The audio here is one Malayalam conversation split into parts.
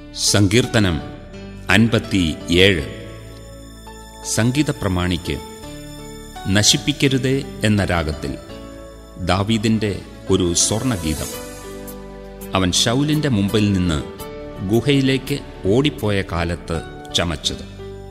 സങ്കീർത്തനം അൻപത്തി ഏഴ് സംഗീത പ്രമാണിക്ക് നശിപ്പിക്കരുതേ എന്ന രാഗത്തിൽ ദാവീദിന്റെ ഒരു സ്വർണഗീതം അവൻ ശൗലിന്റെ മുമ്പിൽ നിന്ന് ഗുഹയിലേക്ക് ഓടിപ്പോയ കാലത്ത് ചമച്ചത്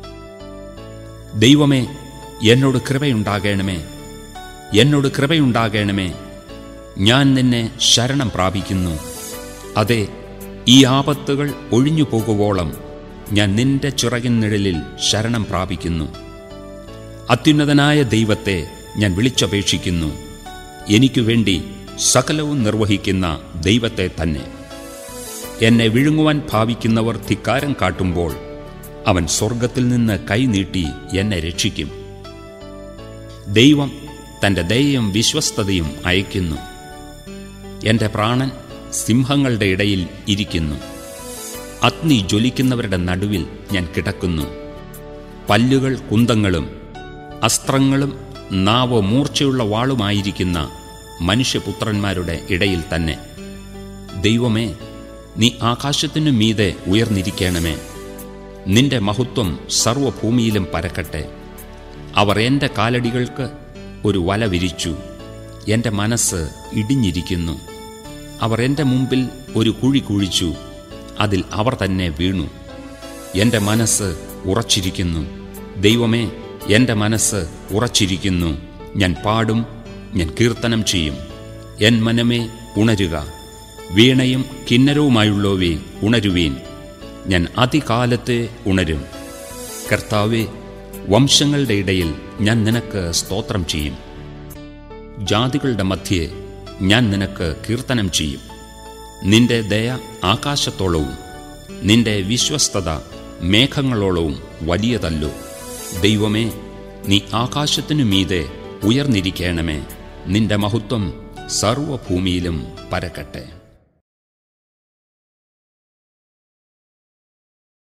ദൈവമേ എന്നോട് കൃപയുണ്ടാകണമേ എന്നോട് കൃപയുണ്ടാകണമേ ഞാൻ നിന്നെ ശരണം പ്രാപിക്കുന്നു അതെ ഈ ആപത്തുകൾ ഒഴിഞ്ഞു പോകുവോളം ഞാൻ നിന്റെ ചിറകിൻ നിഴലിൽ ശരണം പ്രാപിക്കുന്നു അത്യുന്നതനായ ദൈവത്തെ ഞാൻ വിളിച്ചപേക്ഷിക്കുന്നു എനിക്കു വേണ്ടി സകലവും നിർവഹിക്കുന്ന ദൈവത്തെ തന്നെ എന്നെ വിഴുങ്ങുവാൻ ഭാവിക്കുന്നവർ ധിക്കാരം കാട്ടുമ്പോൾ അവൻ സ്വർഗത്തിൽ നിന്ന് കൈനീട്ടി എന്നെ രക്ഷിക്കും ദൈവം തന്റെ ദയയും വിശ്വസ്തതയും അയക്കുന്നു എന്റെ പ്രാണൻ സിംഹങ്ങളുടെ ഇടയിൽ ഇരിക്കുന്നു അഗ്നി ജ്വലിക്കുന്നവരുടെ നടുവിൽ ഞാൻ കിടക്കുന്നു പല്ലുകൾ കുന്തങ്ങളും അസ്ത്രങ്ങളും നാവ് മൂർച്ചയുള്ള വാളുമായിരിക്കുന്ന മനുഷ്യപുത്രന്മാരുടെ ഇടയിൽ തന്നെ ദൈവമേ നീ ആകാശത്തിനു മീതെ ഉയർന്നിരിക്കണമേ നിന്റെ മഹത്വം സർവഭൂമിയിലും പരക്കട്ടെ അവർ എൻ്റെ കാലടികൾക്ക് ഒരു വല വിരിച്ചു എൻ്റെ മനസ്സ് ഇടിഞ്ഞിരിക്കുന്നു അവർ എൻ്റെ മുമ്പിൽ ഒരു കുഴി കുഴിച്ചു അതിൽ അവർ തന്നെ വീണു എൻ്റെ മനസ്സ് ഉറച്ചിരിക്കുന്നു ദൈവമേ എൻ്റെ മനസ്സ് ഉറച്ചിരിക്കുന്നു ഞാൻ പാടും ഞാൻ കീർത്തനം ചെയ്യും എൻ മനമേ ഉണരുക വീണയും കിന്നരവുമായുള്ളവേ ഉണരുവീൻ ഞാൻ അതികാലത്തെ ഉണരും കർത്താവെ വംശങ്ങളുടെ ഇടയിൽ ഞാൻ നിനക്ക് സ്തോത്രം ചെയ്യും ജാതികളുടെ മധ്യേ ഞാൻ നിനക്ക് കീർത്തനം ചെയ്യും നിന്റെ ദയ ആകാശത്തോളവും നിന്റെ വിശ്വസ്തത മേഘങ്ങളോളവും വലിയതല്ലോ ദൈവമേ നീ ആകാശത്തിനു മീതെ ഉയർന്നിരിക്കണമേ നിന്റെ മഹത്വം സർവഭൂമിയിലും പരക്കട്ടെ